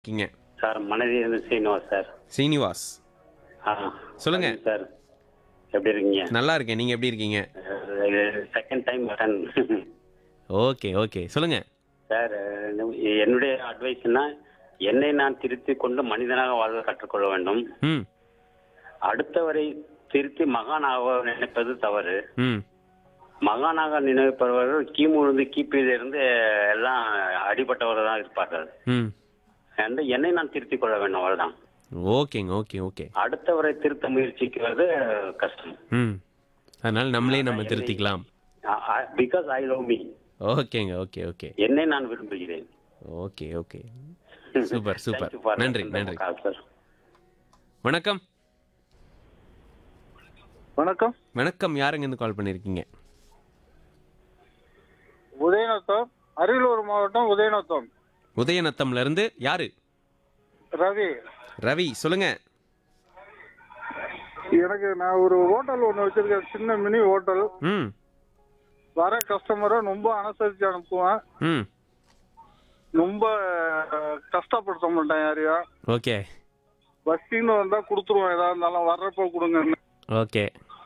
இருக்கீங்க சார் மனதி சீனிவாஸ் சார் சீனிவாஸ் ஆ சொல்லுங்க. சார் எப்படி இருக்கீங்க நல்லா இருக்கேன் நீங்க எப்படி இருக்கீங்க second time button okay okay சொல்லுங்க சார் என்னுடைய அட்வைஸ்னா என்னை நான் திருத்தி கொண்டு மனிதனாக வாழ கற்றுக்கொள்ள வேண்டும் ம் அடுத்தவரை திருத்தி மகானாக நினைப்பது தவறு ம் மகானாக நினைப்பவர்கள் கிமுலிருந்து கிபியிலிருந்து எல்லாம் அடிபட்டவர்கள் தான் இருப்பார்கள் ம் அந்த என்னை நான் திருத்திக் கொள்ள வேண்டும் அவ்வளவுதான் ஓகேங்க ஓகே ஓகே அடுத்தவரை திருத்த முயற்சிக்கிறது கஷ்டம் ம் அதனால நம்மளே நம்ம திருத்திக்கலாம் பிகாஸ் ஐ லவ் மீ ஓகேங்க ஓகே ஓகே என்னை நான் விரும்புகிறேன் okay okay super super Thank you for நன்றி answering நன்றி the call, sir. வணக்கம் வணக்கம் வணக்கம் யாருங்க இருந்து கால் பண்ணிருக்கீங்க உதயநத்தம் அரியலூர் மாவட்டம் உதயநத்தம் உதயநத்தம்ல இருந்து யாரு ரவி ரவி சொல்லுங்க எனக்கு நான் ஒரு ஹோட்டல் ஒன்று வச்சிருக்கேன் சின்ன மினி ஹோட்டல் ம் வர கஸ்டமரை ரொம்ப அனுசரித்து அனுப்புவேன் ம் ரொம்ப அஹ், கஷ்டப்படுத்த மாட்டேன் யாரையும் ஓகே பஸ்டின்னு வந்தால் கொடுத்துருவேன் எதா இருந்தாலும் வர்றப்போ கொடுங்கன்னு ஓகே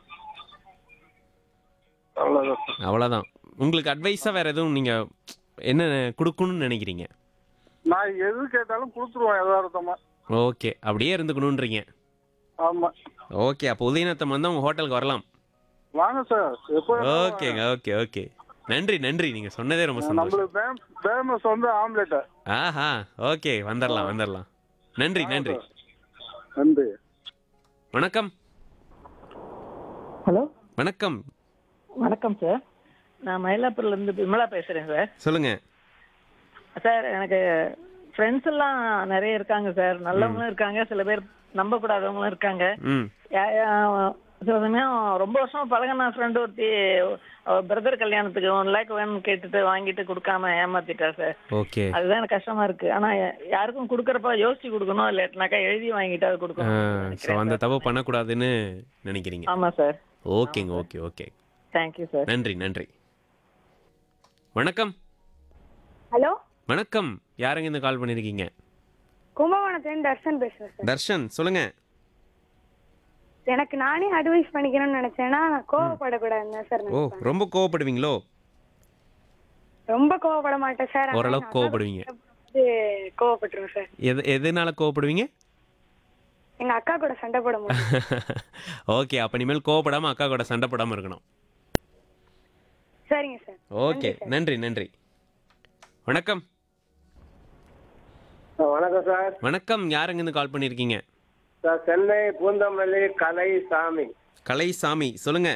அவ்வளோதான் சார். அவ்வளோதான் உங்களுக்கு அட்வைஸாக வேற எதுவும் நீங்க என்ன கொடுக்கணும்னு நினைக்கிறீங்க நான் எது கேட்டாலும் கொடுத்துருவேன் யதார்த்தமா ஓகே அப்படியே இருந்துக்கணுன்றீங்க ஆமாம் ஓகே அப்போ உதயநத்தம் வந்து உங்க ஹோட்டலுக்கு வரலாம் வாங்க சார் எப்போ வேணாலும் ஓகேங்க ஓகே ஓகே நன்றி நன்றி நீங்க சொன்னதே ரொம்ப வாங்க. சந்தோஷம் நம்மளுக்கு ஃபேமஸ் வந்து ஆம்லெட்டு ஆஹா ஓகே வந்துடலாம் வந்துடலாம் நன்றி நன்றி நன்றி வணக்கம் ஹலோ வணக்கம் வணக்கம் சார் நான் மயிலாப்பூர்ல இருந்து விமலா பேசுறேன் சார் சொல்லுங்க சார் எனக்கு ஃப்ரெண்ட்ஸ் எல்லாம் நிறைய இருக்காங்க சார் நல்லவங்களும் இருக்காங்க சில பேர் நம்ப கூடாதவங்களும் இருக்காங்க ம் யா- யா- சில சமயம் ரொம்ப வருஷம் பழகின ஃப்ரெண்டு ஒருத்தி பிரதர் கல்யாணத்துக்கு ஒன் லேக் வேணும்னு கேட்டுட்டு வாங்கிட்டு கொடுக்காம ஏமாத்திட்டா சார் ஓகே அதுதான் எனக்கு கஷ்டமா இருக்கு ஆனா யா- யாருக்கும் கொடுக்கறப்ப யோசிச்சு கொடுக்கணும் இல்லாட்டினாக்கா எழுதி வாங்கிட்டு அது ஸோ கொடுக்கணும் அந்த தப்பு பண்ணக்கூடாதுன்னு நினைக்கிறீங்க ஆமா சார் ஓகேங்க ஓகே ஓகே தேங்க்யூ சார் நன்றி நன்றி வணக்கம் ஹலோ வணக்கம் யாருங்க இந்த கால் பண்ணிருக்கீங்க கும்பகோணத்துலேருந்து தர்ஷன் பேசுறேன் சார் தர்ஷன் சொல்லுங்க எனக்கு நானே அட்வைஸ் பண்ணிக்கணும்னு நினைச்சேன்னா நான் கோவப்படக்கூடாதுன்னு தான் சார் ஓ நினைப்பேன். ரொம்ப கோவப்படுவீங்களோ ரொம்ப கோவப்பட மாட்டேன் சார் ஆனா ஓரளவுக்கு நான் கோவப்படுவீங்க வந்து கோவப்பட்டுருவேன் சார் எது எதனால கோவப்படுவீங்க எங்க அக்கா கூட சண்டை போட முடியும் ஓகே அப்ப இனிமேல் கோவப்படாம அக்கா கூட சண்டை போடாம இருக்கணும் சரிங்க சார் ஓகே நன்றி நன்றி வணக்கம் வணக்கம் சார் வணக்கம் யாருங்க இருந்து கால் பண்ணிருக்கீங்க சார் சென்னை பூந்தமல்லி கலை சாமி கலை சாமி சொல்லுங்க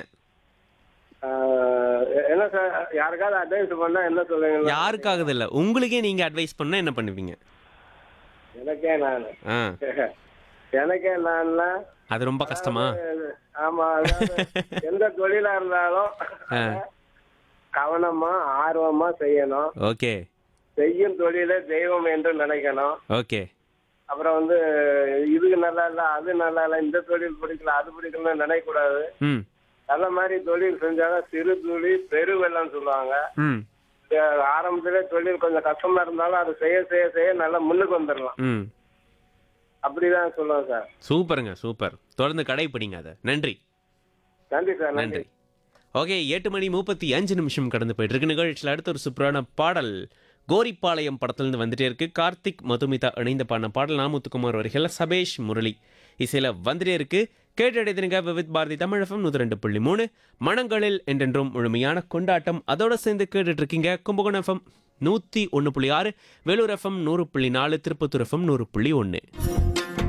ஆஹ் என்ன சார் யாருக்காவது அட்வைஸ் பண்ணா என்ன சொல்லுவீங்க யாருக்காகது இல்ல உங்களுக்கே நீங்க அட்வைஸ் பண்ணா என்ன பண்ணுவீங்க எனக்கே நான் ஆ எனக்கே நான்னா அது ரொம்ப கஷ்டமா ஆமா அதாவது எந்த தொழிலா இருந்தாலும் ஆ. கவனமா ஆர்வமா செய்யணும் ஓகே செய்யும் தொழிலை தெய்வம் என்று நினைக்கணும் ஓகே அப்புறம் வந்து இது நல்லா இல்ல அது நல்லா இல்ல இந்த தொழில் பிடிக்கல அது பிடிக்கலன்னு நினைக்க கூடாது ம் நல்ல மாதிரி தொழில் செஞ்சாலும் சிறு தொழில் பெருவெள்ளம் சொல்லுவாங்க ம் அஹ் ஆரம்பத்திலே தொழில் கொஞ்சம் கஷ்டமா இருந்தாலும் அது செய்ய செய்ய செய்ய நல்லா முன்னுக்கு வந்துடலாம் ம் அப்படிதான் சொல்லுவேன் சார் சூப்பருங்க சூப்பர் தொடர்ந்து கடைப்பிடிங்க அதை நன்றி நன்றி சார் நன்றி நன்றி ஓகே எட்டு மணி முப்பத்தி அஞ்சு நிமிஷம் கடந்து போயிட்டு இருக்கு நிகழ்ச்சியில் அடுத்த ஒரு சூப்பரான பாடல் கோரிப்பாளையம் படத்துலேருந்து வந்துட்டே இருக்கு கார்த்திக் மதுமிதா இணைந்த பாடின பாடல் நாமுத்துக்குமார் வரிகள் சபேஷ் முரளி இசையில் வந்துட்டே இருக்கு கேட்டடைதினுங்க விவித் பாரதி தமிழகம் நூற்றி ரெண்டு புள்ளி மூணு மனங்களில் என்றென்றும் முழுமையான கொண்டாட்டம் அதோட சேர்ந்து கேட்டுட்டு இருக்கீங்க கும்பகோணம் எஃப்எம் நூற்றி ஒன்று புள்ளி ஆறு வேலூர் எஃப்எம் நூறு புள்ளி நாலு திருப்பத்தூர் எஃப்எம் நூறு புள்ளி ஒன்று